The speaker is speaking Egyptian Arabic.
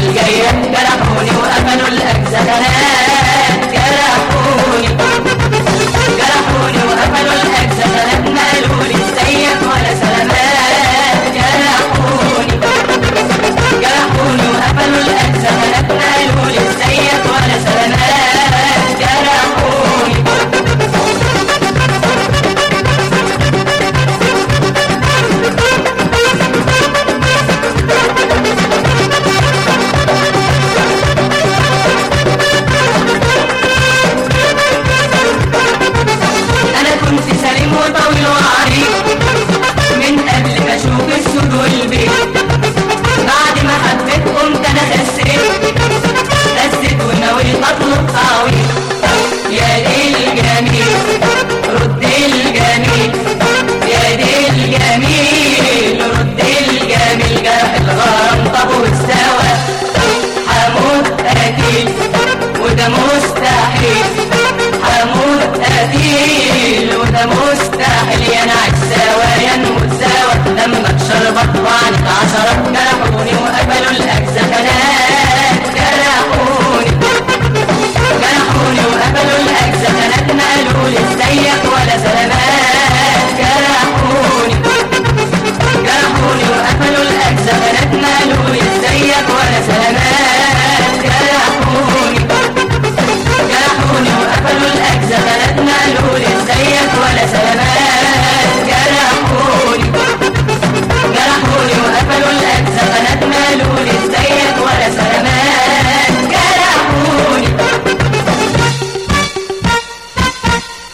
الجاية جرحوني وقفلوا الأجزخانات جرحوني جرحوني وقفلوا الأجزخانات ما قالولي ازيك ولا سلامات جرحوني جرحوني وقفلوا الأجزخانات ما قالولي ازيك ولا سلامات جرحوني انا كنت سليم وطويل وعريض من قبل ما اشوف السود والبيت بعد ما حبيت قمت انا خسيت خسيت وناوي اطلب تعويض يا ليل جميل رد الجميل يا ليل جميل رد الجميل جرح الغرام طب واستوى هموت قتيل وده مستحيل هموت قتيل وده مستحيل يا نعس سوا يا نموت سوا لما اتشربت وعنت عشرات جرحوني وقبلوا الأجزخانات جرحوني جرحوني وقبلوا الأجزخانات ما قالولي ازيك ولا سلامات جرحوني جرحوني وقفلوا الأجزخانات ما قالولي ازيك ولا سلامات جرحوني جرحوني وقفلوا الأجزخانات ما قالولي